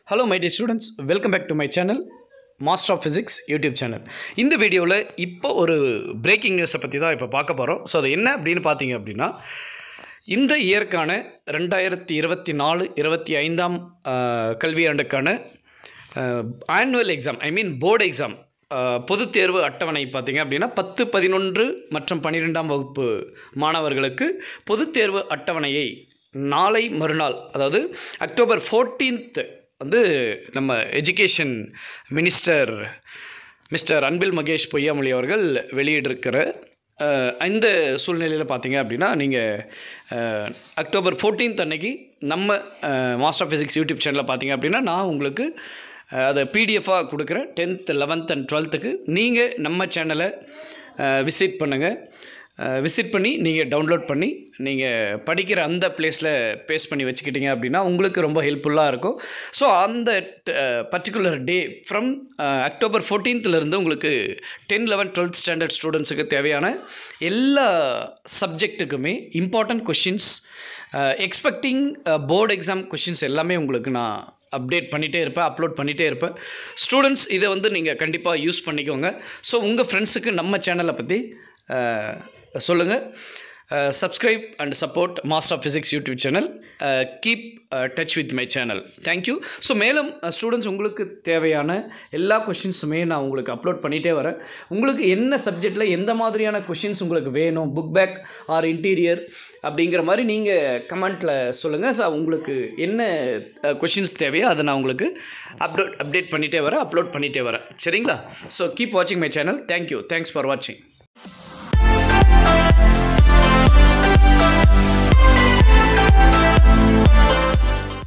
hello my dear students welcome back to my channel master of physics YouTube channel இந்த வீடியோவில் இப்போ ஒரு braking நியூஸை பற்றி தான் இப்போ பார்க்க போகிறோம் ஸோ அது என்ன அப்படின்னு பார்த்தீங்க அப்படின்னா இந்த இயற்கான ரெண்டாயிரத்தி இருபத்தி நாலு இருபத்தி ஐந்தாம் ஆஹ், கல்வியாண்டுக்கான annual exam I mean board exam பொதுத் தேர்வு அட்டவணை பார்த்தீங்க அப்படின்னா பத்து பதினொன்று மற்றும் பன்னிரெண்டாம் வகுப்பு மாணவர்களுக்கு பொதுத் தேர்வு அட்டவணையை நாளை மறுநாள் அதாவது அக்டோபர் 14th வந்து நம்ம education minister mister Anbil Mahesh Poyyamozhi அவர்கள் வெளியிட்டிருக்கிற அஹ், இந்த சூழ்நிலையில் பார்த்தீங்க அப்படின்னா நீங்கள் அக்டோபர் 14th அன்னைக்கு நம்ம மாஸ்டர் ஆஃப் ஃபிசிக்ஸ் யூடியூப் சேனலில் பார்த்தீங்க அப்படின்னா நான் உங்களுக்கு அஹ், அதை பிடிஎஃபாக கொடுக்குறேன் டென்த் லெவன்த் அண்ட் டுவெல்த்துக்கு நீங்கள் நம்ம சேனலை விசிட் பண்ணுங்கள் விசிட் பண்ணி நீங்கள் டவுன்லோட் பண்ணி நீங்கள் படிக்கிற அந்த பிளேஸில் பேஸ்ட் பண்ணி வச்சுக்கிட்டீங்க அப்படின்னா உங்களுக்கு ரொம்ப ஹெல்ப்ஃபுல்லாக இருக்கும் ஸோ அந்த particular day from October 14th இருந்து உங்களுக்கு டென் லெவன் டுவெல்த் ஸ்டாண்டர்ட் ஸ்டூடெண்ட்ஸுக்கு தேவையான எல்லா சப்ஜெக்ட்டுக்குமே important questions expecting board exam questions எல்லாமே உங்களுக்கு நான் அப்டேட் பண்ணிகிட்டே இருப்பேன் அப்லோட் பண்ணிகிட்டே இருப்பேன் ஸ்டூடெண்ட்ஸ் இதை வந்து நீங்கள் கண்டிப்பாக யூஸ் பண்ணிக்கோங்க ஸோ உங்கள் ஃப்ரெண்ட்ஸுக்கு நம்ம சேனலை பற்றி சொல்லுங்கள் subscribe and support master of physics YouTube channel keep touch with my channel thank you so மேலும் ஸ்டூடெண்ட்ஸ் உங்களுக்கு தேவையான எல்லா கொஷின்ஸுமே நான் உங்களுக்கு அப்லோட் பண்ணிகிட்டே வரேன் உங்களுக்கு என்ன சப்ஜெக்டில் எந்த மாதிரியான கொஷின்ஸ் உங்களுக்கு வேணும் புக் பேக் ஆர் இன்டீரியர் அப்படிங்கிற மாதிரி நீங்கள் கமெண்ட்டில் சொல்லுங்கள் ஸோ உங்களுக்கு என்ன கொஷின்ஸ் தேவையோ அதை நான் உங்களுக்கு அப்டேட் அப்டேட் பண்ணிகிட்டே வரேன் அப்லோட் பண்ணிகிட்டே வரேன் சரிங்களா ஸோ கீப் வாட்சிங் my channel thank you thanks for வாட்சிங்